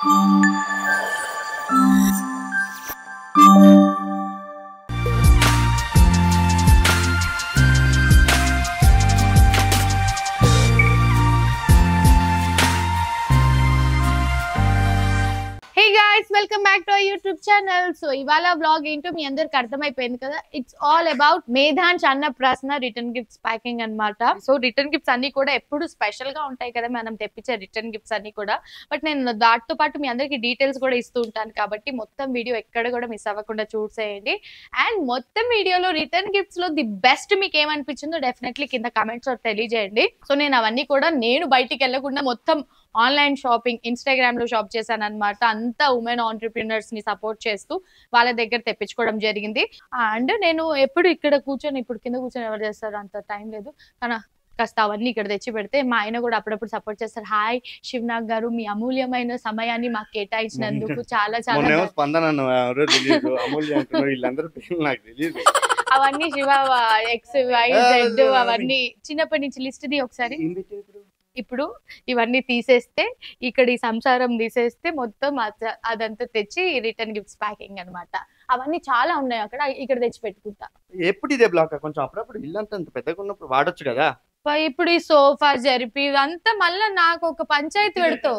Hey guys welcome back to YouTube channel so ఇవాళ blog ఏంటో మీ అందరికి అర్థమైపోయింది కదా ఇట్స్ ఆల్ అబౌట్ మేధాన్ అన్న ప్రశ్న రిటర్న్ గిఫ్ట్స్ ప్యాకింగ్ అన్నమాట సో రిటర్న్ గిఫ్ట్స్ అన్ని కూడా ఎప్పుడు స్పెషల్ గా ఉంటాయి కదా మనం తెప్పించే రిటర్న్ గిఫ్ట్స్ అన్ని కూడా బట్ నేను దాటితో పాటు మీ అందరికి డీటెయిల్స్ కూడా ఇస్తూ ఉంటాను కాబట్టి మొత్తం వీడియో ఎక్కడ కూడా మిస్ అవ్వకుండా చూసేయండి అండ్ మొత్తం వీడియోలో రిటర్న్ గిఫ్ట్స్ లో ది బెస్ట్ మీకు ఏమనిపించిందో డెఫినెట్లీ కింద కామెంట్స్ లో తెలియజేయండి సో నేను అవన్నీ కూడా నేను బయటికి వెళ్ళకుండా మొత్తం ఆన్లైన్ షాపింగ్ ఇన్స్టాగ్రామ్ లో షాప్ చేశాను అనమాట అంతా ఉమెన్ ఆంటర్ప్రినర్స్ ని సపోర్ట్ చేస్తూ వాళ్ళ దగ్గర తెప్పించుకోవడం జరిగింది అండ్ నేను ఎప్పుడు ఇక్కడ కూర్చొని ఇప్పుడు కింద కూర్చొని ఎవరు చేస్తారు అంత టైం లేదు కానీ కాస్త అవన్నీ ఇక్కడ తెచ్చి పెడితే మా ఆయన కూడా అప్పుడప్పుడు సపోర్ట్ చేస్తారు హాయ్ శివనాగ్ గారు మీ అమూల్యమైన సమయాన్ని మాకు కేటాయించినందుకు చాలా చాలా మొన్నేమో ధన్య- స్పందన అన్నావు, ఎవరో తెలియదు అమూల్య అంటున్నారు వీళ్ళందరూ పేర్లు నాకు తెలియదు అవన్నీ శివ ఎక్స్ వై జెడ్ అవన్నీ చిన్నప్పటి నుంచి లిస్ట్ ది ఒకసారి ఏం పెట్టావు ఇప్పుడు? ఇప్పుడు ఇవన్నీ తీసేస్తే ఇక్కడ ఈ సంసారం తీసేస్తే మొత్తం అద- అదంతా తెచ్చి రిటర్న్ గిఫ్ట్స్ ప్యాకింగ్ అన్నమాట అవన్నీ చాలా ఉన్నాయి అక్కడ ఇక్కడ తెచ్చి పెట్టుకుంటా ఎప్పుడు ఇదే బ్లాక్ కొంచెం అప్పుడప్పుడు ఇల్లు అంతా అంత పెద్దగా ఉన్నప్పుడు వాడొచ్చు కదా పై ఇప్పుడు ఈ సోఫా జరిపి ఇదంతా మళ్ళా నాకు ఒక పంచాయతీ పెడతావు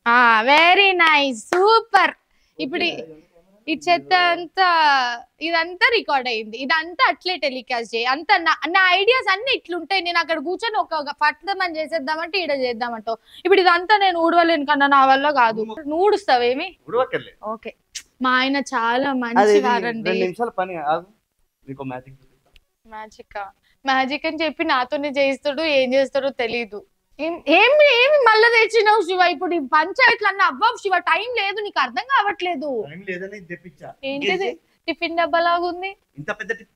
వెరీ నైస్ సూపర్ ఇప్పుడు ఈ- ఈ చెత్త అంతా ఇదంతా రికార్డ్ అయింది ఇదంతా అట్లే టెలికాస్ట్ చేయి అంత నా- నా ఐడియాస్ అన్ని ఇట్లుంటాయి నేను అక్కడ కూర్చొని ఒక పట్టదమని చేసేద్దామంటే ఈడ చేద్దామంటావు ఇప్పుడు ఇదంతా నేను ఊడవలేను కన్నా నా వల్ల కాదు నువ్వు ఊడుస్తావేమి ఉడవక్కర్లే ఓకే మా ఆయన చాలా అదే మంచి ఇది వారండి రెండు నిమిషాల పని ఆగు. నీకు మ్యాజిక్ మ్యాజిక్ మ్యాజిక్ అని చెప్పి నాతోనే చేయిస్తాడు ఏం చేస్తాడో తెలీదు ఏం- ఏమి ఏమి మళ్ళా తెచ్చినావు శివ ఇప్పుడు ఈ పంచాయతీలు అన్న అవ్వవు శివ టైం లేదు నీకు అర్థం కావట్లేదు టైం లేదని తెప్పించా ఏంటిది టిఫిన్ డబ్బా లాగుంది ఇంత పెద్ద టి-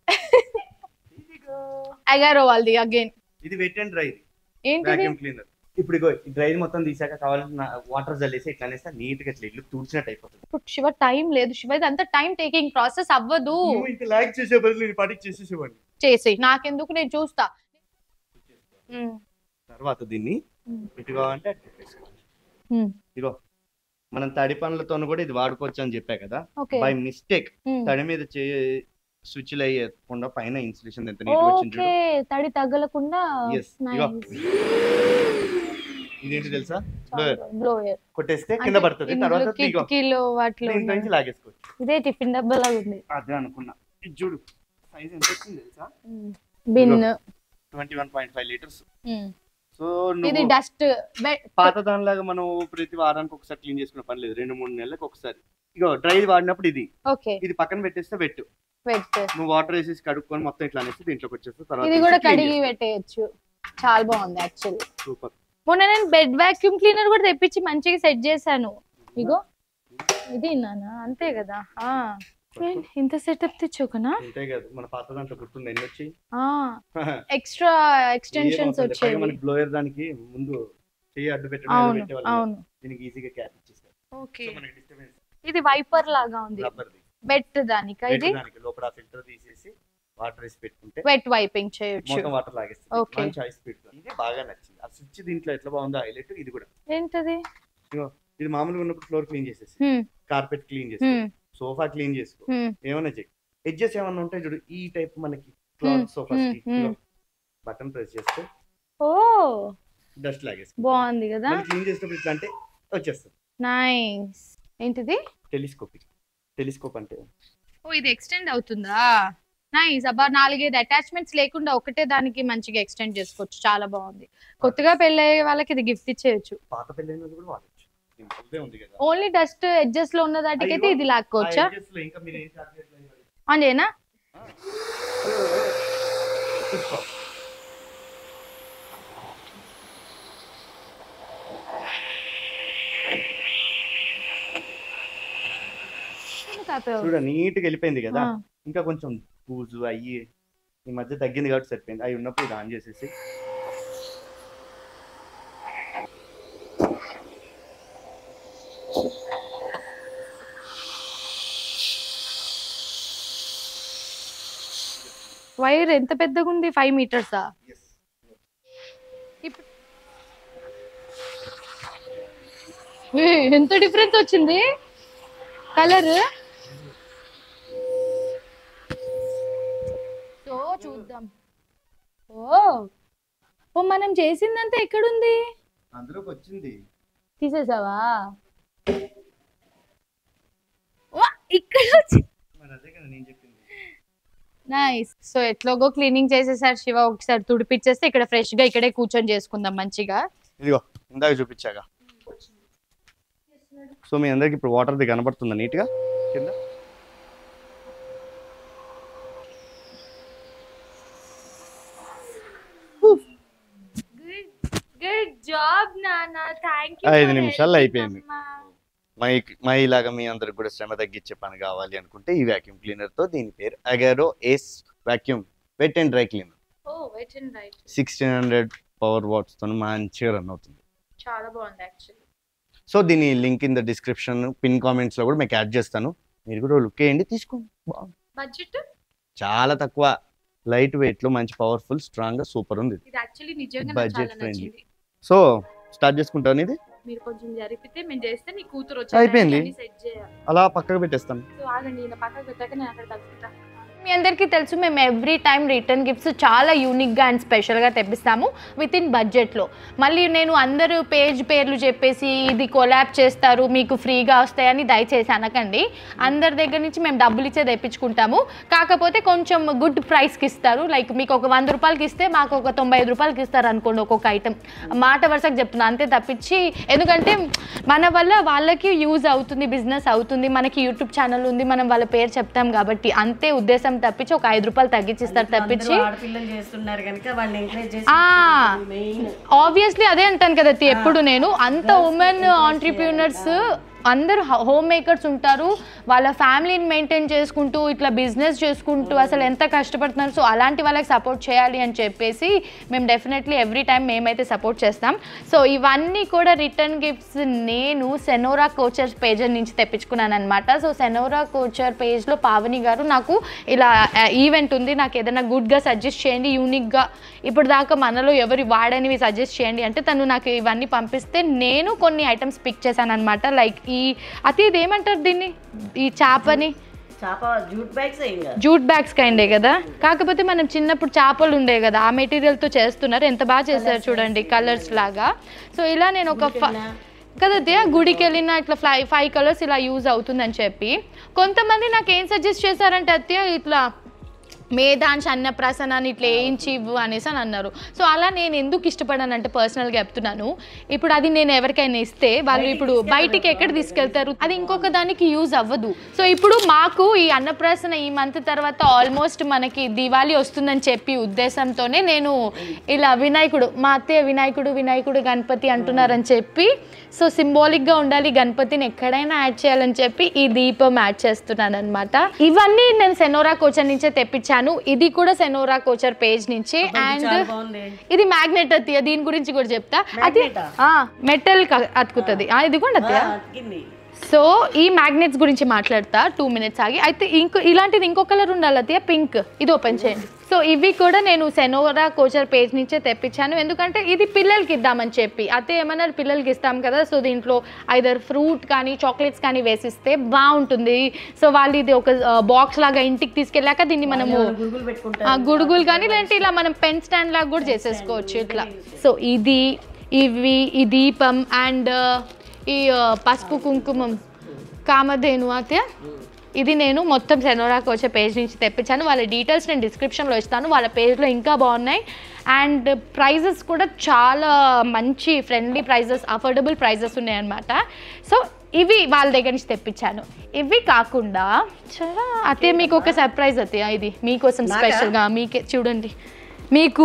అగారో వాళ్ళది అగైన్ ఇది వెట్ అండ్ డ్రై ఏంటిది వాక్యూమ్ క్లీనర్ ఇప్పుడు ఇగో ఈ డ్రై మొత్తం తీసాక కావాల్సిన వాటర్ జల్లేసి ఇట్లా అనేస్తే నీట్ గా ఇట్లా ఇల్లు తుడిచినట్టు అయిపోతుంది ఇప్పుడు శివ టైం లేదు శివ ఇది అంత టైం టేకింగ్ ప్రాసెస్ అవ్వదు నువ్వు ఇంత లాగ్ చేసే బదులు నేను పాటికి చేసేసేవాడిని చేసి నాకెందుకు నేను చూస్తా ఉమ్, తర్వాత దీన్ని ఉమ్, ఇటు కావాలంటే అటు పెట్టేసుకోవచ్చు. ఉమ్. ఇగో మనం తడి పనులతో కూడా ఇది వాడుకోవచ్చు అని చెప్పా కదా ఓకే బై మిస్టేక్ ఉమ్. తడి మీద స్విచ్లు అయ్యకుండా పైన ఇన్సులేషన్ ఎంత నీట్ వచ్చింది ఓకే తడి తగలకుండా Yes, ఇగో. ఇదేంటి తెలుసా Blower. బ్లోయర్ కొట్టేస్తే కింద పడుతుంది తర్వాత ఇగో కిలో వాటిలో దీంట్లో నుంచి ఉన్నాయి. లాగేసుకోవచ్చు ఇదే టిఫిన్ డబ్బా లాగా ఉంది అదే అనుకున్నా ఇది చూడు సైజ్ ఎంత వచ్చింది తెలుసా bin twenty one point five litres so ఇది నువ్వు డస్ట్ పాత దానిలాగా మనం ప్రతి వారానికి ఒకసారి క్లీన్ చేసుకునే పని లేదు రెండు మూడు నెలలకు ఒకసారి ఇగో డ్రై వాడినప్పుడు ఇది ఓకే ఇది పక్కన పెట్టేస్తే పెట్టు వెట్ నువ్వు వాటర్ వేసేసి కడుక్కొని మొత్తం ఇట్లా అనేసి దీంట్లోకి వచ్చేస్తే తర్వాత ఇది కూడా కడిగి పెట్టేయచ్చు చాలా బాగుంది యాక్చువల్లీ సూపర్ మొన్న నేను బెడ్ వాక్యూమ్ క్లీనర్ కూడా తెప్పించి మంచిగా సెట్ చేశాను ఇగో ఇది నానా అంతే కదా ఆ ఏంటి, ఇంత సెటప్ తెచ్చుకనా అంతే కదా మన పాత దాంట్లో గుర్తుంది ఎన్ని వచ్చి ఎక్స్ట్రా ఎక్స్టెన్షన్స్ వచ్చేవి మనకి బ్లోయర్ దానికి ముందు చెయ్యి అడ్డు పెట్టడం అవును పెట్టేవాళ్ళు అవును దీనికి ఈజీగా క్యాప్ ఇచ్చేస్తారు ఓకే సో మనకి డిస్టర్బెన్స్ ఇది వైపర్ లాగా ఉంది రబ్బర్ది బెట్ దానికా ఇది దానికి లోపల ఫిల్టర్ తీసేసి వాటర్ వేసి పెట్టుకుంటే వెట్ వైపింగ్ చేయొచ్చు మొత్తం వాటర్ లాగేస్తుంది Okay. మంచి హై స్పీడ్ ఇది బాగా నచ్చింది ఆ స్విచ్ దీంట్లో ఎట్లా బాగుందో హైలైట్ ఇది కూడా ఏంటది ఇది మామూలుగా ఉన్నప్పుడు ఫ్లోర్ క్లీన్ చేసేసి హ్మ్, కార్పెట్ క్లీన్ చేసుకో హ్మ్, సోఫా క్లీన్ చేసుకో హ్మ్. ఏమైనా చెయ్యి ఎడ్జెస్ ఏమన్నా ఉంటాయి చూడు ఈ టైప్ మనకి క్లాత్ సోఫాస్ కి hmm, hmm. బటన్ ప్రెస్ చేస్తే ఓ డస్ట్ లాగేసి బాగుంది కదా క్లీన్ చేసేటప్పుడు ఇట్లా అంటే వచ్చేస్తుంది నైస్ ఏంటిది టెలిస్కోపిక్ టెలిస్కోప్ అంటే ఓ ఇది ఎక్స్టెండ్ అవుతుందా నైస్ అబ్బా నాలుగైదు అటాచ్మెంట్స్ లేకుండా ఒకటే దానికి మంచిగా ఎక్స్టెండ్ చేసుకోవచ్చు చాలా బాగుంది కొత్తగా పెళ్ళయ్యే వాళ్ళకి ఇది గిఫ్ట్ ఇచ్చేయచ్చు పాత పెళ్ళైన వాళ్ళు కూడా వాడచ్చు సింపుల్గా ఉంది కదా ఓన్లీ డస్ట్ ఎడ్జెస్ లో ఉన్న దాటికైతే అయ్యో. ఇది లాక్కోవచ్చా ఆ edges లో ఇంకా మీరు ఏం charge చేయట్లేదు మరి. ఆన్ చేయనా చూసుకో. ఎందుకు ఆపావు? చూడ నీట్ గా వెళ్ళిపోయింది కదా ఆ, ఇంకా కొంచెం పూజు అయ్యి ఈ మధ్య తగ్గింది కాబట్టి సరిపోయింది అవి ఉన్నప్పుడు ఇది ఆన్ చేసేసి వైర్ ఎంత పెద్దగా ఉంది ఫైవ్ మీటర్సా ఇప్పుడు ఏయ్, ఎంత డిఫరెన్స్ వచ్చింది కలర్ సో చూద్దాం ఓ ఓ మనం చేసిందంతా ఎక్కడుంది అందులోకి వచ్చింది తీసేసావా వా, ఇక్కడ వచ్చి మరి అదే కదా నేను చెప్పింది నైస్ సో ఎట్లాగో క్లీనింగ్ చేసేసారు శివ ఒకసారి తుడిపిచ్చేస్తే ఇక్కడ ఫ్రెష్ గా ఇక్కడే కూర్చొని చేసుకుందాం మంచిగా ఇదిగో ఇందాక చూపించాగా సో మీ అందరికి ఇప్పుడు వాటర్ది కనబడుతుందా నీట్గా కింద గుడ్ జాబ్ నానా థ్యాంక్ ఐదు నిమిషాల్లో అయిపోయింది. మై మై ఇలాగా మీ అందరికి కూడా శ్రమ తగ్గించే పని కావాలి అనుకుంటే ఈ వాక్యూమ్ క్లీనర్ తో దీని పేరు Agaro S vacuum wet and dry cleaner ఓ wet and right sixteen hundred power watts తో మంచిగా రన్ అవుతుంది చాలా బాగుంది యాక్చువల్లీ సో దీని link in the description pin comments లో కూడా మీకు యాడ్ చేస్తాను మీరు కూడా లుక్ వేయండి తీసుకోండి బాగుంది. బడ్జెట్ చాలా తక్కువ లైట్ వెయిట్ లో మంచి పవర్ఫుల్ స్ట్రాంగ్ గా సూపర్ ఉంది ఇది యాక్చువల్లీ నిజంగా Budget నాకు చాలా friendly. నచ్చింది సో స్టార్ట్ చేసుకుంటాను ఇది మీరు కొంచెం జరిపితే మేము చేస్తే నీ కూతురు అయిపోయింది. సెట్ చేయాలి అలా పక్కకు పెట్టేస్తాను సో ఆగండి ఈయన పక్కకు పెట్టాక నేను అక్కడ కలుసుకుంటా మీ అందరికీ తెలుసు మేము ఎవ్రీ టైం రిటర్న్ గిఫ్ట్స్ చాలా యూనిక్గా అండ్ స్పెషల్గా తెప్పిస్తాము విత్ ఇన్ బడ్జెట్లో మళ్ళీ నేను అందరూ పేజ్ పేర్లు చెప్పేసి ఇది కొలాబ్ చేస్తారు మీకు ఫ్రీగా వస్తాయని దయచేసి అనకండి అందరి దగ్గర నుంచి మేము డబ్బులు ఇచ్చే తెప్పించుకుంటాము కాకపోతే కొంచెం గుడ్ ప్రైస్కి ఇస్తారు లైక్ మీకు ఒక వంద రూపాయలకి ఇస్తే మాకు ఒక తొంభై ఐదు రూపాయలకి ఇస్తారు అనుకోండి ఒక్కొక్క ఐటెం మాట వరుసకు చెప్తున్నా అంతే తప్పించి ఎందుకంటే మన వల్ల వాళ్ళకి యూజ్ అవుతుంది బిజినెస్ అవుతుంది మనకి యూట్యూబ్ ఛానల్ ఉంది మనం వాళ్ళ పేరు చెప్తాం కాబట్టి అంతే ఉద్దేశం తప్పించి ఒక ఐదు రూపాయలు తగ్గించిస్తారు తప్పించి అందరూ ఆడపిల్లలు చేస్తున్నారు కనుక వాళ్ళని ఎంకరేజ్ చేసి ఆ మెయిన్ ఆబ్వియస్లీ అదే అంటాను కదా అత్తి, ఎప్పుడు నేను అంత ఉమెన్ ఆంటర్ప్రీనర్స్ అందరూ హోమ్ మేకర్స్ ఉంటారు వాళ్ళ ఫ్యామిలీని మెయింటైన్ చేసుకుంటూ ఇట్లా బిజినెస్ చేసుకుంటూ అసలు ఎంత కష్టపడుతున్నారు సో అలాంటి వాళ్ళకి సపోర్ట్ చేయాలి అని చెప్పేసి మేము డెఫినెట్లీ ఎవ్రీ టైం మేమైతే సపోర్ట్ చేస్తాం సో ఇవన్నీ కూడా రిటర్న్ గిఫ్ట్స్ నేను సెనోరా కోచర్ పేజ్ నుంచి తెప్పించుకున్నాను అనమాట సో సెనోరా కోచర్ పేజ్లో పావని గారు నాకు ఇలా ఈవెంట్ ఉంది నాకు ఏదైనా గుడ్గా సజెస్ట్ చేయండి యూనిక్గా ఇప్పుడు దాకా మనలో ఎవరు వాడనివి సజెస్ట్ చేయండి అంటే తను నాకు ఇవన్నీ పంపిస్తే నేను కొన్ని ఐటమ్స్ పిక్ చేశాను అనమాట లైక్ ఈ అతి ఇది ఏమంటారు దీన్ని ఈ చేపని చేప జూట్ బ్యాగ్స్ ఇంకా జూట్ బ్యాగ్స్ కైండే కదా కాకపోతే మనం చిన్నప్పుడు చేపలు ఉండే కదా ఆ మెటీరియల్తో చేస్తున్నారు ఎంత బాగా చేస్తారు చూడండి కలర్స్ లాగా సో ఇలా నేను ఒక ఫ- కదా అత్తయ్య, గుడికి వెళ్ళిన ఇట్లా ఫ్లై ఫైవ్ కలర్స్ ఇలా యూజ్ అవుతుందని చెప్పి కొంతమంది నాకు ఏం సజెస్ట్ చేశారంటే అత్తయ్య ఇట్లా మేధాంశ్ అన్నప్రాసన అని ఇట్లా వేయించి ఇవ్వు అనేసి అని అన్నారు సో అలా నేను ఎందుకు ఇష్టపడాను అంటే పర్సనల్గా చెప్తున్నాను ఇప్పుడు అది నేను ఎవరికైనా ఇస్తే వాళ్ళు ఇప్పుడు బయటికి ఎక్కడ తీసుకెళ్తారు అది ఇంకొక దానికి యూజ్ అవ్వదు సో ఇప్పుడు మాకు ఈ అన్నప్రాసన ఈ మంత్ తర్వాత ఆల్మోస్ట్ మనకి దివాళీ వస్తుందని చెప్పి ఉద్దేశంతోనే నేను ఇలా వినాయకుడు మా అత్తయ్య వినాయకుడు వినాయకుడు గణపతి అంటున్నారని చెప్పి సో సింబాలిక్గా ఉండాలి గణపతిని ఎక్కడైనా యాడ్ చేయాలని చెప్పి ఈ దీపం యాడ్ చేస్తున్నాను అనమాట ఇవన్నీ నేను సెనోరా కోచర్ నుంచే తెప్పించాను ఇది కూడా సెనోరా కోచర్ పేజ్ నుంచి అండ్ చాలా బాగుంది ఇది మ్యాగ్నెట్ అత్తయ్య దీని గురించి కూడా చెప్తా అది Magnet ఆ? మెటల్ అతుకుతుంది ఆ, ఇది కూడా అత్తయ్య ఆ, అతికింది సో ఈ మ్యాగ్నెట్స్ గురించి మాట్లాడతా టూ మినిట్స్ ఆగి అయితే ఇంకో ఇలాంటిది ఇంకో కలర్ ఉండాలి అత్తయ్య పింక్ ఇది ఓపెన్ చేయండి సో ఇవి కూడా నేను సెనోరా కోచర్ పేజ్ నుంచే తెప్పించాను ఎందుకంటే ఇది పిల్లలకి ఇద్దామని చెప్పి అయితే ఏమన్నారు పిల్లలకి ఇస్తాం కదా సో దీంట్లో ఐదర్ ఫ్రూట్ కానీ చాక్లెట్స్ కానీ వేసిస్తే బాగుంటుంది సో వాళ్ళు ఇది ఒక బాక్స్ లాగా ఇంటికి తీసుకెళ్ళాక దీన్ని మనము గురుగులు ఆ పెట్టుకుంటారు గుడుగులు కానీ లేదంటే ఇలా మనం పెన్ స్టాండ్ లాగా కూడా చేసేసుకోవచ్చు ఇట్లా సో ఇది ఇవి ఈ దీపం అండ్ ఈ ఆ, పసుపు కుంకుమం కామధేను అయితే ఇది నేను మొత్తం సెనోరాకి వచ్చే పేజ్ నుంచి తెప్పించాను వాళ్ళ డీటెయిల్స్ నేను డిస్క్రిప్షన్లో ఇస్తాను వాళ్ళ పేజ్లో ఇంకా బాగున్నాయి అండ్ ప్రైజెస్ కూడా చాలా మంచి ఫ్రెండ్లీ ప్రైజెస్ అఫోర్డబుల్ ప్రైజెస్ ఉన్నాయన్నమాట సో ఇవి వాళ్ళ దగ్గర నుంచి తెప్పించాను ఇవి కాకుండా చాలా అతే మీకు ఒక సర్ప్రైజ్ అతే ఇది మీకోసం నాకా? స్పెషల్గా మీకే చూడండి మీకు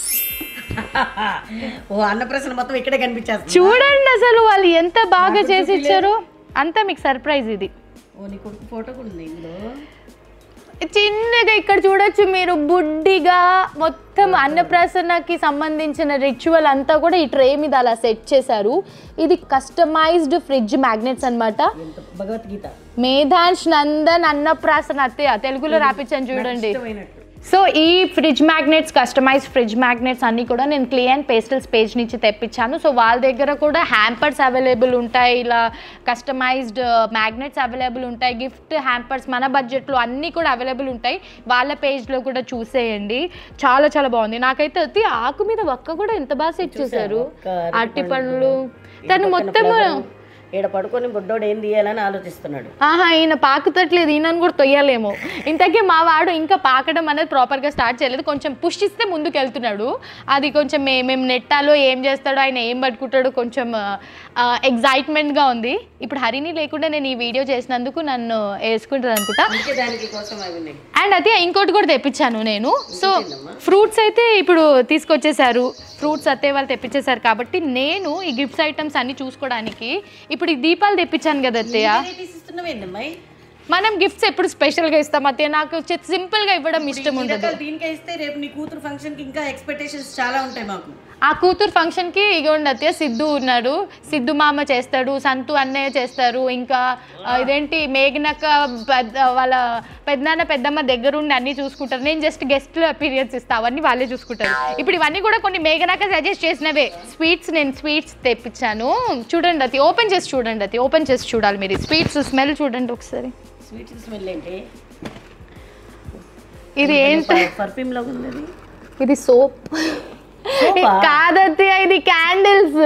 ఓ అన్నప్రసన్న మొత్తం ఇక్కడే కనిపించేస్తుంది చూడండి అసలు వాళ్ళు ఎంత బాగా నాకు చేసి చూపిలే. ఇచ్చారు అంతా మీకు సర్ప్రైజ్ ఇది ఓ నీ కొడుకు ఫోటో కూడా ఉంది ఇందులో చిన్నగా ఇక్కడ చూడొచ్చు మీరు బుడ్డిగా మొత్తం అన్నప్రాసనకి సంబంధించిన రిచువల్ అంతా కూడా ఈ ట్రే మీద అలా సెట్ చేశారు ఇది కస్టమైజ్డ్ ఫ్రిడ్జ్ మ్యాగ్నెట్స్ అన్నమాట ఎంత భగవద్గీత మేధాంశ్ నందన్ అన్నప్రాసన అత్తయ్య తెలుగులో రాపించాను చూడండి ఇష్టమైనట్టు సో ఈ fridge magnets customize fridge magnets అన్నీ కూడా నేను క్లే అండ్ పేస్టల్స్ పేజ్ నుంచి తెప్పించాను సో వాళ్ళ దగ్గర కూడా హ్యాంపర్స్ అవైలబుల్ ఉంటాయి ఇలా కస్టమైజ్డ్ మ్యాగ్నెట్స్ అవైలబుల్ ఉంటాయి గిఫ్ట్ హ్యాంపర్స్ మన బడ్జెట్లో అన్నీ కూడా అవైలబుల్ ఉంటాయి వాళ్ళ పేజ్లో కూడా చూసేయండి చాలా చాలా బాగుంది నాకైతే అతి ఆకు మీద ఒక్క కూడా ఎంత బాగా సెట్ చేశారు ఒక్క అరటి పండ్లు తను మొత్తం ఈడ పడుకొని బుడ్డోడు ఏం తీయాలని ఆలోచిస్తున్నాడు ఆహా ఈయన పాకుతట్లేదు ఈయనను కూడా తొయ్యాలేమో ఇంతకీ మా వాడు ఇంకా పాకడం అనేది ప్రాపర్గా స్టార్ట్ చేయలేదు కొంచెం పుష్ ఇస్తే ముందుకు వెళ్తున్నాడు అది కొంచెం మే- మేము నెట్టాలో ఏం చేస్తాడో ఆయన ఏం పట్టుకుంటాడో కొంచెం ఎగ్జైట్మెంట్గా ఉంది ఇప్పుడు హరిని లేకుండా నేను ఈ వీడియో చేసినందుకు నన్ను వేసుకుంటుంది అనుకుంటా అందుకే దానికి కోసం అవి ఉన్నాయి అండ్ అదే ఇంకోటి కూడా తెప్పించాను నేను సో ఫ్రూట్స్ అయితే ఇప్పుడు తీసుకొచ్చేసారు ఫ్రూట్స్ అత్తే వాళ్ళు తెప్పించేశారు కాబట్టి నేను ఈ గిఫ్ట్స్ ఐటమ్స్ అన్ని చూసుకోవడానికి ఇప్పుడు ఈ దీపాలు తెప్పించాను కదా అత్తయ్య వెరైటీస్ ఇస్తున్నావేందమ్మాయి మనం గిఫ్ట్స్ ఎప్పుడు స్పెషల్గా ఇస్తాం అత్తయ్య నాకు సింపుల్గా ఇవ్వడం ఇష్టం ఈ ఉండదు రకాలు దీనికే ఇస్తే రేపు నీ కూతురు ఫంక్షన్ కి ఇంకా ఎక్స్పెక్టేషన్స్ చాలా ఉంటాయి మాకు ఆ కూతురు ఫంక్షన్కి ఇగోండి అత్తయ్య సిద్ధు ఉన్నాడు సిద్ధు మామ చేస్తాడు సంతు అన్నయ్య చేస్తారు ఇంకా ఆ, ఇదేంటి మేఘనక్క పెద్ద వాళ్ళ పెద్దనాన్న పెద్దమ్మ దగ్గరుండి అన్ని చూసుకుంటారు నేను జస్ట్ గెస్ట్ పీరియడ్స్ ఇస్తా అవన్నీ వాళ్ళే చూసుకుంటారు ఇప్పుడు ఇవన్నీ కూడా కొన్ని మేఘనక్క సజెస్ట్ చేసినవే స్వీట్స్ నేను స్వీట్స్ తెప్పించాను చూడండి అతి ఓపెన్ చేసి చూడండి అతి ఓపెన్ చేసి చూడాలి మీరు స్వీట్స్ స్మెల్ చూడండి ఒకసారి స్వీట్ స్మెల్ ఏంటి ఇది ఏంటి పర్ఫ్యూమ్ లో ఉంది అది. ఇది సోప్ Soap ఆ? కాదత్తయ్య ఇది క్యాండిల్స్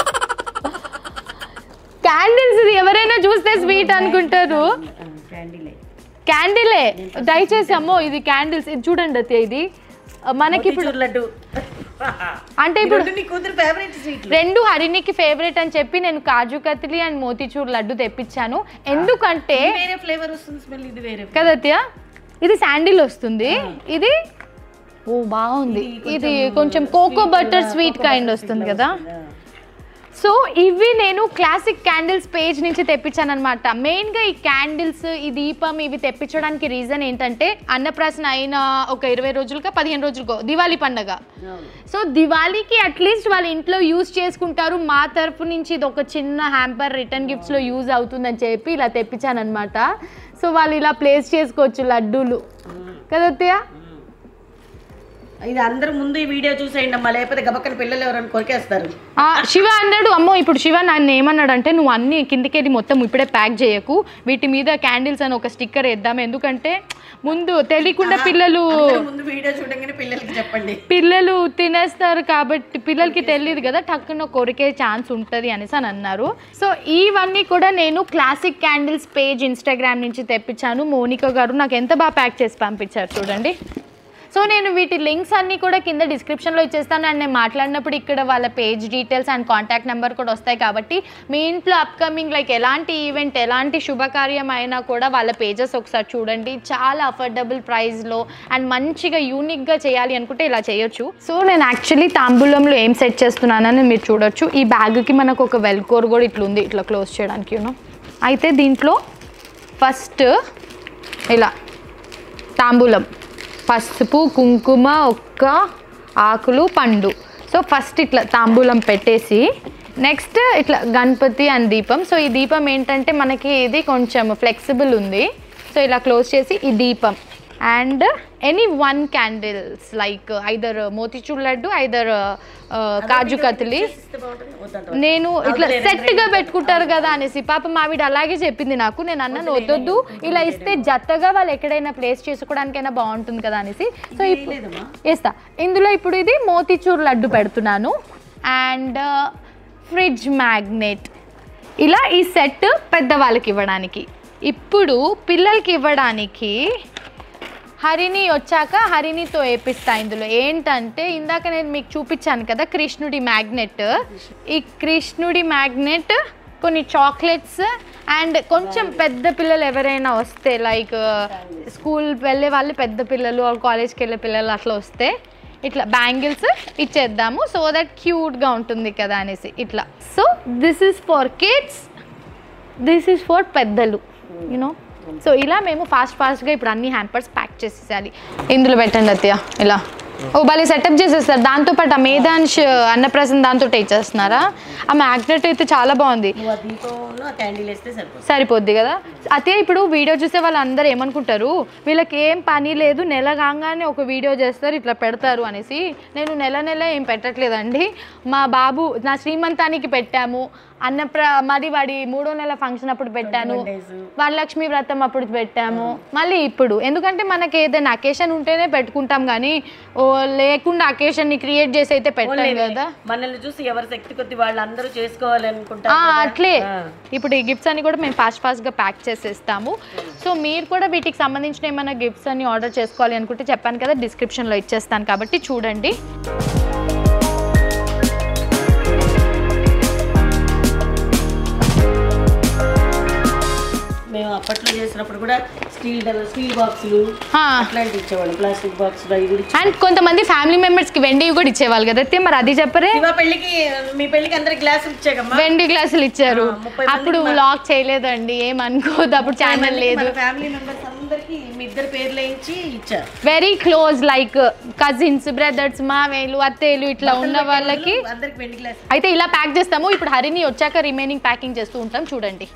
క్యాండిల్స్ ఇది ఎవరైనా చూస్తే స్వీట్ అనుకుంటారు ఆ, క్యాండిలే క్యాండిలే దయచేసి అమ్మో ఇది క్యాండిల్స్ ఇది చూడండి అత్తయ్య ఇది మనకి ఇప్పుడు మోతీచూర్ లడ్డు అంటే ఈ ఇప్పుడు రెండు నీ కూతురు ఫేవరెట్ స్వీట్ రెండు హరినికి ఫేవరెట్ అని చెప్పి నేను కాజు కత్లీ అండ్ మోతీచూర్ లడ్డు తెప్పించాను ఎందుకంటే వేరే ఫ్లేవర్ వస్తుంది స్మెల్ ఇది వేరే కదా అత్తయ్య ఇది శాండిల్ వస్తుంది ఇది ఓ బాగుంది ఇది కొంచెం కోకో బటర్ స్వీట్ కైండ్ వస్తుంది కదా సో ఇవి నేను క్లాసిక్ క్యాండిల్స్ పేజ్ నుంచి తెప్పించాను అనమాట మెయిన్గా ఈ క్యాండిల్స్ ఈ దీపం ఇవి తెప్పించడానికి రీజన్ ఏంటంటే అన్నప్రాసన అయిన ఒక ఇరవై రోజులుగా పదిహేను రోజులుగా దివాళీ పండగ సో దివాళీకి అట్లీస్ట్ వాళ్ళ ఇంట్లో యూజ్ చేసుకుంటారు మా తరపు నుంచి ఇది ఒక చిన్న హ్యాంపర్ రిటర్న్ గిఫ్ట్స్లో యూజ్ అవుతుందని చెప్పి ఇలా తెప్పించాను అనమాట సో వాళ్ళు ఇలా ప్లేస్ చేసుకోవచ్చు లడ్డూలు కదా అత్తయ్య ఇది అందరు ముందు ఈ వీడియో చూసేయండి అమ్మా లేకపోతే గబక్కన పిల్లలు ఎవరైనా కొరికేస్తారు ఆ, శివ అన్నాడు అమ్మో ఇప్పుడు శివ నన్ను ఏమన్నాడు అంటే నువ్వు అన్ని కిందికెళ్ళి మొత్తం ఇప్పుడే ప్యాక్ చేయకు వీటి మీద క్యాండిల్స్ అని ఒక స్టిక్కర్ వేద్దాం ఎందుకంటే ముందు తెలియకుండా పిల్లలు అందరూ ముందు వీడియో చూడంగానే పిల్లలకి చెప్పండి పిల్లలు తినేస్తారు కాబట్టి పిల్లలకి తెలియదు కదా టక్కున కొరికే ఛాన్స్ ఉంటుంది అనేసి అని అన్నారు సో ఇవన్నీ కూడా నేను క్లాసిక్ క్యాండిల్స్ పేజ్ ఇన్స్టాగ్రామ్ నుంచి తెప్పించాను మోనికా గారు నాకు ఎంత బాగా ప్యాక్ చేసి పంపించారు చూడండి సో నేను వీటి లింక్స్ అన్నీ కూడా కింద డిస్క్రిప్షన్లో ఇచ్చేస్తాను అండ్ నేను మాట్లాడినప్పుడు ఇక్కడ వాళ్ళ page details and contact number కూడా వస్తాయి కాబట్టి మీ ఇంట్లో అప్కమింగ్ లైక్ ఎలాంటి ఈవెంట్ ఎలాంటి శుభకార్యం అయినా కూడా వాళ్ళ పేజెస్ ఒకసారి చూడండి చాలా అఫోర్డబుల్ ప్రైస్లో అండ్ మంచిగా యూనిక్గా చేయాలి అనుకుంటే ఇలా చేయొచ్చు సో నేను యాక్చువల్లీ తాంబూలంలో ఏం సెట్ చేస్తున్నానని మీరు చూడొచ్చు ఈ బ్యాగ్కి మనకు ఒక వెల్కోర్ కూడా ఇట్లా ఉంది ఇట్లా క్లోజ్ చేయడానికి యూనో అయితే దీంట్లో ఫస్ట్ ఇలా తాంబూలం పసుపు కుంకుమ ఒక్క ఆకులు పండు సో ఫస్ట్ ఇట్లా తాంబూలం పెట్టేసి నెక్స్ట్ ఇట్లా గణపతి అండ్ దీపం సో ఈ దీపం ఏంటంటే మనకి ఇది కొంచెం ఫ్లెక్సిబుల్ ఉంది సో ఇలా క్లోజ్ చేసి ఈ దీపం and any one candles like either motichoor laddu either kaju katli ఇస్తే బాగుంటుంది వద్దంట నేను ఇట్లా సెట్ గా పెట్టుకుంటారు కదా అనేసి పాప మావిడ అలాగే చెప్పింది నాకు నేను అన్నాను వద్దొద్దు ఇలా ఇస్తే జత్తగా వాళ్ళు ఎక్కడైనా ప్లేస్ చేసుకోవడానికైనా బాగుంటుంది కదా అనేసి సో ఇప్పుడు లేదమ్మా వేస్తా ఇందులో ఇప్పుడు ఇది మోతిచూర్ లడ్డు పెడుతున్నాను అండ్ ఫ్రిడ్జ్ మ్యాగ్నెట్ ఇలా ఈ సెట్ పెద్దవాళ్ళకి ఇవ్వడానికి ఇప్పుడు పిల్లలకి ఇవ్వడానికి హరిని వచ్చాక హరినితో వేపిస్తా ఇందులో ఏంటంటే ఇందాక నేను మీకు చూపించాను కదా కృష్ణుడి మ్యాగ్నెట్ ఈ కృష్ణుడి మ్యాగ్నెట్ కొన్ని చాక్లెట్స్ అండ్ కొంచెం పెద్ద పిల్లలు ఎవరైనా వస్తే లైక్ స్కూల్ వెళ్ళే వాళ్ళు పెద్ద పిల్లలు కాలేజ్కి వెళ్ళే పిల్లలు అట్లా వస్తే ఇట్లా బ్యాంగిల్స్ ఇచ్చేద్దాము సో దట్ క్యూట్గా ఉంటుంది కదా అనేసి ఇట్లా so this is for kids this is for పెద్దలు యూనో సో ఇలా మేము ఫాస్ట్ ఫాస్ట్గా ఇప్పుడు అన్ని హ్యాంపర్స్ ప్యాక్ చేసేసాలి ఇందులో పెట్టండి అత్తయ్య ఇలా ఓ భలే సెటప్ చేసేస్తారు దాంతో పాటు ఆ మేధాంశ్ అన్నప్రసన్న దాంతో ఇచ్చేస్తున్నారా ఆ మ్యాగ్నెట్ అయితే చాలా బాగుంది నువ్వు ఆ దీపంలో ఆ క్యాండిల్ వేస్తే సరిపోతుంది సరిపోద్ది కదా అదే ఇప్పుడు వీడియో చూసే వాళ్ళందరూ ఏమనుకుంటారు వీళ్ళకి ఏం పని లేదు నెల కాగానే ఒక వీడియో చేస్తారు ఇట్లా పెడతారు అనేసి నేను నెల నెల ఏం పెట్టట్లేదండి మా బాబు నా శ్రీమంతానికి పెట్టాము అన్నప్ర మరి వాడి మూడో నెల ఫంక్షన్ అప్పుడు పెట్టాను డేస్ వరలక్ష్మి వ్రతం అప్పుడు పెట్టాము మళ్ళీ ఇప్పుడు ఎందుకంటే మనకి ఏదైనా అకేషన్ ఉంటేనే పెట్టుకుంటాం కానీ ఓ లేకుండా అకేషన్ ని క్రియేట్ చేసి అయితే పెట్టాం కదా మనల్ని చూసి ఎవరి శక్తి కొద్ది వాళ్ళందరూ చేసుకోవాలి ఆ, అనుకుంటారు అట్లే ఆ. ఇప్పుడు ఈ గిఫ్ట్స్ అన్ని కూడా మేము ఫాస్ట్ ఫాస్ట్గా ప్యాక్ చేసేస్తాము సో మీరు కూడా వీటికి సంబంధించిన ఏమైనా గిఫ్ట్స్ అన్ని ఆర్డర్ చేసుకోవాలి అనుకుంటే చెప్పాను కదా డిస్క్రిప్షన్లో ఇచ్చేస్తాను కాబట్టి చూడండి మేము అప్పట్లో చేసినప్పుడు కూడా స్టీల్ డబల్ స్టీల్ బాక్సులు ఆ, అట్లాంటివి ఇచ్చేవాళ్ళు ప్లాస్టిక్ బాక్సులు అవి కూడా అండ్ కొంతమంది ఫ్యామిలీ మెంబర్స్కి వెండి కూడా ఇచ్చేవాళ్ళు కదా అయితే మరి అది చెప్పరే శివ పెళ్ళికి మీ పెళ్ళికి అందరికి గ్లాసులు ఇచ్చాకమ్మా వెండి గ్లాసులు ఇచ్చారు ఆ, ముప్పై మందికి అప్పుడు మా- వ్లాగ్ చేయలేదండి ఏమనుకోదు అప్పుడు ఛానల్ లేదు మన ఫ్యామిలీ మెంబర్స్ అందరికి మీ ఇద్దరు పేర్లు వేయించి ఇచ్చారు very close like cousins brothers మావేలు అత్తేలు ఇట్లా ఉన్న వాళ్ళకి అందరికి వెండి గ్లాస్ అయితే ఇలా ప్యాక్ చేస్తాము ఇప్పుడు హరిని వచ్చాక రిమైనింగ్ ప్యాకింగ్ చేస్తూ ఉంటాం చూడండి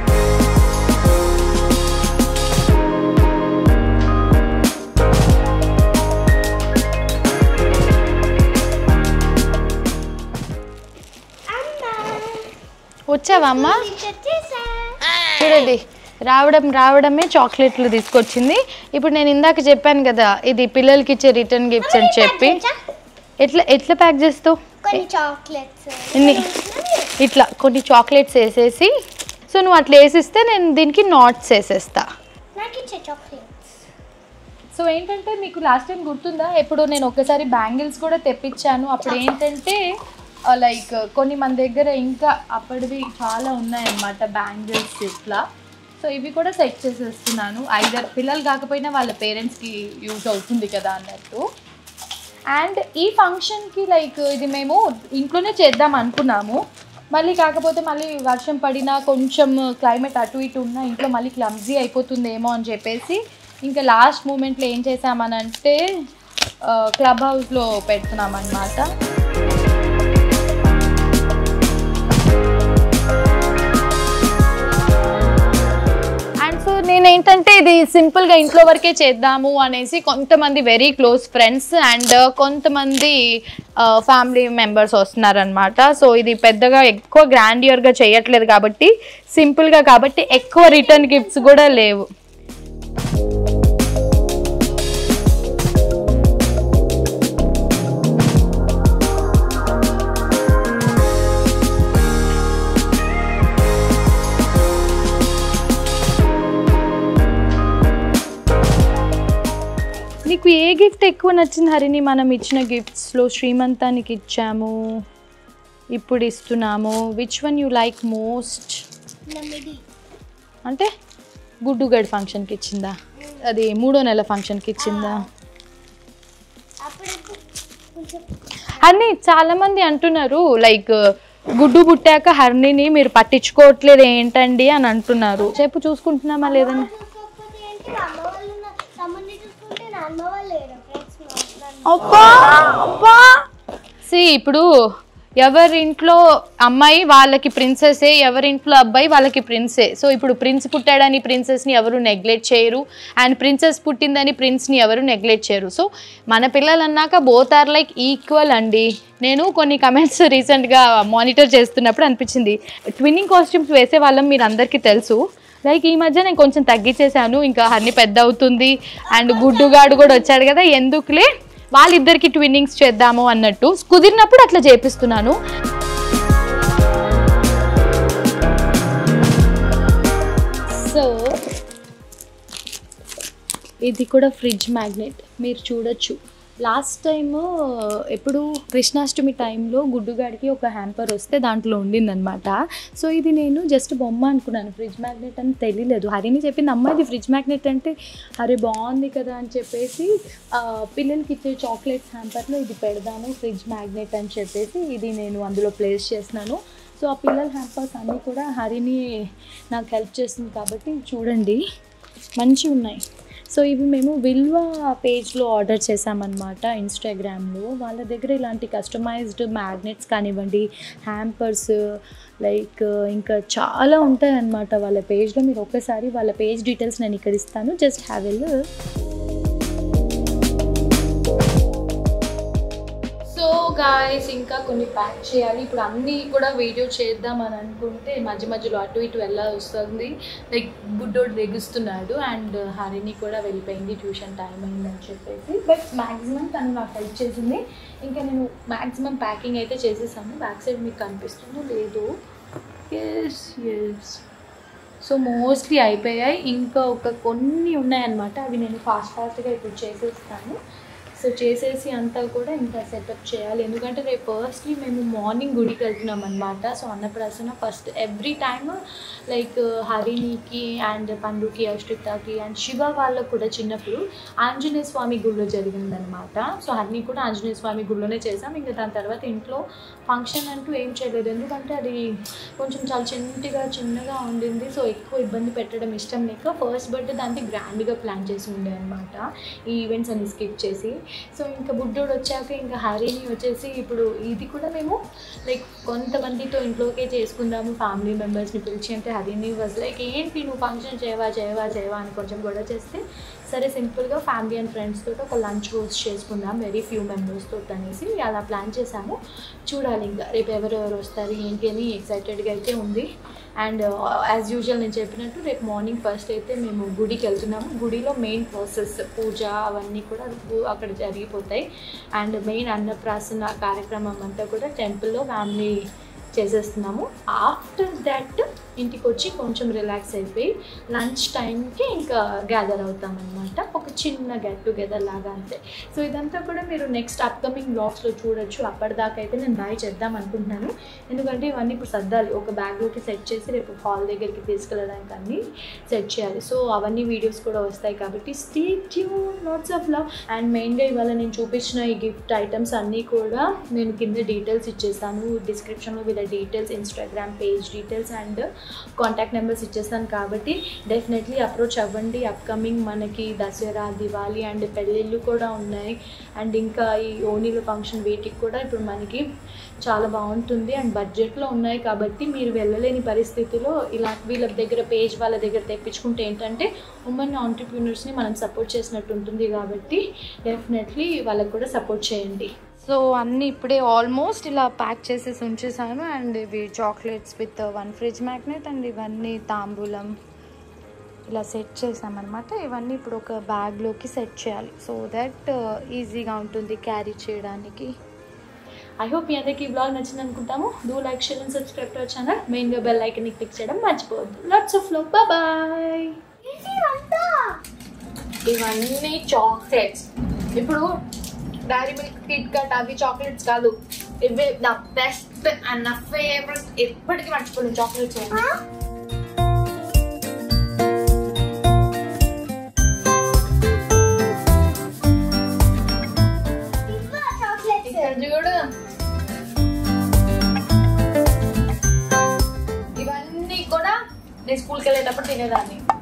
వచ్చావా అమ్మా చూడండి రావడం రావడమే చాక్లెట్లు తీసుకొచ్చింది ఇప్పుడు నేను ఇందాక చెప్పాను కదా ఇది పిల్లలకి ఇచ్చే రిటర్న్ గిఫ్ట్స్ అని చెప్పి ఎట్లా ఎట్లా ప్యాక్ చేస్తావు కొన్ని చాక్లెట్స్ ఇన్ని ఇట్లా కొన్ని చాక్లెట్స్ వేసేసి సో నువ్వు అట్లా వేసిస్తే నేను దీనికి నాట్స్ వేసేస్తా నాకు ఇచ్చే చాక్లెట్స్ సో ఏంటంటే మీకు లాస్ట్ టైం గుర్తుందా ఎప్పుడు నేను ఒకసారి బ్యాంగిల్స్ కూడా తెప్పించాను అప్పుడు ఏంటంటే లైక్ కొన్ని మన దగ్గర ఇంకా అప్పటివి చాలా ఉన్నాయన్నమాట బ్యాంగిల్స్ ఇట్లా సో ఇవి కూడా సెట్ చేసేస్తున్నాను ఐదర్ పిల్లలు కాకపోయినా వాళ్ళ పేరెంట్స్కి యూజ్ అవుతుంది కదా అన్నట్టు అండ్ ఈ ఫంక్షన్కి లైక్ ఇది మేము ఇంట్లోనే చేద్దాం అనుకున్నాము మళ్ళీ కాకపోతే మళ్ళీ వర్షం పడినా కొంచెం క్లైమేట్ అటు ఇటు ఉన్నా ఇంట్లో మళ్ళీ క్లమ్జీ అయిపోతుందేమో అని చెప్పేసి ఇంకా లాస్ట్ మూమెంట్లో ఏం చేసామనంటే క్లబ్ హౌస్లో పెడుతున్నాం అనమాట అండ్ సో నేనేంటంటే ఇది సింపుల్గా ఇంట్లో వరకే చేద్దాము అనేసి కొంతమంది వెరీ క్లోజ్ ఫ్రెండ్స్ అండ్ కొంతమంది ఫ్యామిలీ మెంబర్స్ వస్తున్నారనమాట సో ఇది పెద్దగా ఎక్కువ గ్రాండియర్గా చేయట్లేదు కాబట్టి సింపుల్గా కాబట్టి ఎక్కువ రిటర్న్ గిఫ్ట్స్ కూడా లేవు నీకు ఏ గిఫ్ట్ ఎక్కువ నచ్చింది హరిని మనం ఇచ్చిన గిఫ్ట్స్లో శ్రీమంతానికి ఇచ్చాము ఇప్పుడు ఇస్తున్నాము which one you like most నమ్మిది అంటే గుడ్డుగడ్ ఫంక్షన్కి ఇచ్చిందా అది మూడో నెల ఫంక్షన్కి ఇచ్చిందా అప్పుడు కొంచెం అని చాలా మంది అంటున్నారు లైక్ గుడ్డు పుట్టాక హర్నిని మీరు పట్టించుకోవట్లేదు ఏంటండి అని అంటున్నారు చెప్పు చూసుకుంటున్నామా లేదని చూసుకోకపోతే ఏంటి మా అమ్మ వాళ్ళు నా తమ్ముడిని చూసుకుంటే నా అమ్మ వాళ్ళు లేరు ఫ్రెండ్స్ అబ్బా అబ్బా సి ఇప్పుడు ఎవరింట్లో అమ్మాయి వాళ్ళకి ప్రిన్సెసే ఎవరింట్లో అబ్బాయి వాళ్ళకి ప్రిన్సే సో ఇప్పుడు ప్రిన్స్ పుట్టాడని ప్రిన్సెస్ని ఎవరు నెగ్లెక్ట్ చేయరు అండ్ ప్రిన్సెస్ పుట్టిందని ప్రిన్స్ని ఎవరు నెగ్లెక్ట్ చేయరు సో మన పిల్లలు అన్నాక బోత్ ఆర్ లైక్ ఈక్వల్ అండి నేను కొన్ని కమెంట్స్ రీసెంట్గా మానిటర్ చేస్తున్నప్పుడు అనిపించింది ట్విన్నింగ్ కాస్ట్యూమ్స్ వేసే వాళ్ళం మీరు అందరికీ తెలుసు లైక్ ఈ మధ్య నేను కొంచెం తగ్గించేశాను ఇంకా హన్ని పెద్ద అవుతుంది అండ్ గుడ్డుగాడు కూడా వచ్చాడు కదా ఎందుకులే వాళ్ళిద్దరికి ట్విన్నింగ్స్ చేద్దాము అన్నట్టు కుదిరినప్పుడు అట్లా చేపిస్తున్నాను సో ఇది కూడా ఫ్రిడ్జ్ మ్యాగ్నెట్ మీరు చూడొచ్చు లాస్ట్ టైం ఎప్పుడు కృష్ణాష్టమి టైంలో గుడ్డుగాడికి ఒక హ్యాంపర్ వస్తే దాంట్లో ఉండిందనమాట సో ఇది నేను జస్ట్ బొమ్మ అనుకున్నాను ఫ్రిడ్జ్ మ్యాగ్నెట్ అని తెలియలేదు హరిని చెప్పింది అమ్మ ఇది ఫ్రిడ్జ్ మ్యాగ్నెట్ అంటే అరే బాగుంది కదా అని చెప్పేసి ఆ, పిల్లలకి ఇచ్చే చాక్లెట్స్ హ్యాంపర్లో ఇది పెడదాము ఫ్రిడ్జ్ మ్యాగ్నెట్ అని చెప్పేసి ఇది నేను అందులో ప్లేస్ చేస్తున్నాను సో ఆ పిల్లల హ్యాంపర్స్ అన్నీ కూడా హరిని నాకు హెల్ప్ చేస్తుంది కాబట్టి చూడండి మంచిగా ఉన్నాయి సో ఇవి మేము విల్వా పేజ్లో ఆర్డర్ చేసామన్నమాట ఇన్స్టాగ్రామ్లో వాళ్ళ దగ్గర ఇలాంటి కస్టమైజ్డ్ మ్యాగ్నెట్స్ కానివ్వండి హ్యాంపర్స్ లైక్ ఇంకా చాలా ఉంటాయి అన్నమాట వాళ్ళ పేజ్లో మీరు ఒక్కసారి వాళ్ళ పేజ్ డీటెయిల్స్ నేను ఇక్కడ ఇస్తాను just have all so guys ఇంకా కొన్ని ప్యాక్ చేయాలి ఇప్పుడు అన్నీ కూడా వీడియో చేద్దాం అని అనుకుంటే మధ్య మధ్యలో అటు ఇటు వెళ్ళాల్సి వస్తుంది లైక్ బుడ్డోడు రెగుస్తున్నాడు అండ్ హరిని కూడా వెళ్ళిపోయింది ట్యూషన్ టైం అయిందని చెప్పేసి బట్ మ్యాక్సిమం తను నాకు హెల్ప్ చేసింది ఇంకా నేను మ్యాక్సిమం ప్యాకింగ్ అయితే చేసేసాను బ్యాక్ సైడ్ మీకు కనిపిస్తుందో లేదు ఎస్ ఎస్ సో మోస్ట్లీ అయిపోయాయి ఇంకా ఒక కొన్ని ఉన్నాయన్నమాట అవి నేను ఫాస్ట్ ఫాస్ట్గా ఇప్పుడు చేసేస్తాను సో చేసేసి అంతా కూడా ఇంకా సెటప్ చేయాలి ఎందుకంటే రేపు ఫస్ట్లీ మేము మార్నింగ్ గుడికి వెళ్తున్నాం అనమాట so Annaprashana first every time like హరిణికి అండ్ పండుకి అష్టితాకి అండ్ శివ వాళ్ళకు కూడా చిన్నప్పుడు ఆంజనేయ స్వామి గుడిలో జరిగిందనమాట సో హరిని కూడా ఆంజనేయ స్వామి గుడిలోనే చేసాం ఇంకా దాని తర్వాత ఇంట్లో ఫంక్షన్ అంటూ ఏం చేయలేదు ఎందుకంటే అది కొంచెం చాలా చిన్నగా చిన్నగా ఉండింది సో ఎక్కువ ఇబ్బంది పెట్టడం ఇష్టం లేక ఫస్ట్ బర్త్డే దానికి గ్రాండ్గా ప్లాన్ చేసి ఉండే అనమాట ఈ ఈవెంట్స్ అన్ని స్కిప్ చేసి సో ఇంకా బుడ్డోడు వచ్చాక ఇంకా హరిని వచ్చేసి ఇప్పుడు ఇది కూడా మేము లైక్ కొంతమందితో ఇంట్లోకే చేసుకుందాము ఫ్యామిలీ మెంబర్స్ని పిలిచి అంటే హరిని వాజ్ లైక్ ఏంటి నువ్వు ఫంక్షన్ చేయవా చేయవా చేయవా అని కొంచెం గొడవ చేస్తే సరే సింపుల్గా ఫ్యామిలీ అండ్ ఫ్రెండ్స్ తోటి ఒక లంచ్ హోస్ట్ చేసుకుందాం వెరీ ఫ్యూ మెంబర్స్ తోటి అనేసి అలా ప్లాన్ చేసాము చూడాలి ఇంకా రేపు ఎవరెవరు వస్తారు ఏంటి అని ఎక్సైటెడ్గా అయితే ఉంది అండ్ యాజ్ యూజువల్ నేను చెప్పినట్టు రేపు మార్నింగ్ ఫస్ట్ అయితే మేము గుడికి వెళ్తున్నాము గుడిలో మెయిన్ ప్రాసెస్ పూజ అవన్నీ కూడా అక్కడ జరిగిపోతాయి అండ్ మెయిన్ అన్నప్రాసన కార్యక్రమం అంతా కూడా టెంపుల్లో ఫ్యామిలీ చేసేస్తున్నాము ఆఫ్టర్ దట్ ఇంటికి వచ్చి కొంచెం రిలాక్స్ అయిపోయి లంచ్ టైంకి ఇంకా గ్యాదర్ అవుతాం అనమాట ఒక చిన్న గెట్ టుగెదర్ లాగా అంతే సో ఇదంతా కూడా మీరు నెక్స్ట్ అప్కమింగ్ బ్లాగ్స్లో చూడొచ్చు అప్పటిదాకా అయితే నేను బాయ్ చేద్దాం అనుకుంటున్నాను ఎందుకంటే ఇవన్నీ ఇప్పుడు సర్దాలి ఒక బ్యాగ్లోకి సెట్ చేసి రేపు హాల్ దగ్గరికి తీసుకెళ్ళడానికి అన్ని సెట్ చేయాలి సో అవన్నీ వీడియోస్ కూడా వస్తాయి కాబట్టి stay tune lots of love and మెయిన్గా ఇవాళ నేను చూపించిన ఈ గిఫ్ట్ ఐటమ్స్ అన్నీ కూడా నేను కింద డీటెయిల్స్ ఇచ్చేస్తాను డిస్క్రిప్షన్లో వీళ్ళ details Instagram page details and contact numbers ఇచ్చేస్తాను కాబట్టి డెఫినెట్లీ అప్రోచ్ అవ్వండి అప్కమింగ్ మనకి దసరా దివాళీ అండ్ పెళ్ళిళ్ళు కూడా ఉన్నాయి అండ్ ఇంకా ఈ ఓనీల ఫంక్షన్ వీటికి కూడా ఇప్పుడు మనకి చాలా బాగుంటుంది అండ్ బడ్జెట్లో ఉన్నాయి కాబట్టి మీరు వెళ్ళలేని పరిస్థితిలో ఇలా వీళ్ళ దగ్గర పేజ్ వాళ్ళ దగ్గర తెప్పించుకుంటే ఏంటంటే ఉమెన్ ఆంటర్ప్రీనర్స్ని మనం సపోర్ట్ చేసినట్టు ఉంటుంది కాబట్టి డెఫినెట్లీ వాళ్ళకి కూడా సపోర్ట్ చేయండి సో అన్నీ ఇప్పుడే ఆల్మోస్ట్ ఇలా ప్యాక్ చేసేసి ఉంచేసాను అండ్ ఇవి chocolates with one fridge magnet and ఇవన్నీ తాంబూలం ఇలా సెట్ చేసామన్నమాట ఇవన్నీ ఇప్పుడు ఒక బ్యాగ్లోకి సెట్ చేయాలి సో దట్ ఈజీగా ఉంటుంది క్యారీ చేయడానికి ఐ హోప్ మీ అందరికి ఈ బ్లాగ్ నచ్చింది అనుకుంటాము do like share and subscribe to our channel మెయిన్గా బెల్ ఐకన్ని క్లిక్ చేయడం మర్చిపోవద్దు లాట్స్ ఆఫ్ లవ్ బాయ్ ఇవన్నీ చాక్లెట్స్ ఇప్పుడు డైరీ మిల్క్ కిట్ కట్ అవి చాక్లెట్స్ కాదు ఇవే ద బెస్ట్ అండ్ నా ఫేవరెట్ ఎప్పటికీ మర్చిపోలేను చాక్లెట్స్ చాక్లెట్స్ ఇక్కడ చూడు ఇవన్నీ కూడా నేను స్కూల్కి వెళ్ళేటప్పుడు తినేదాన్ని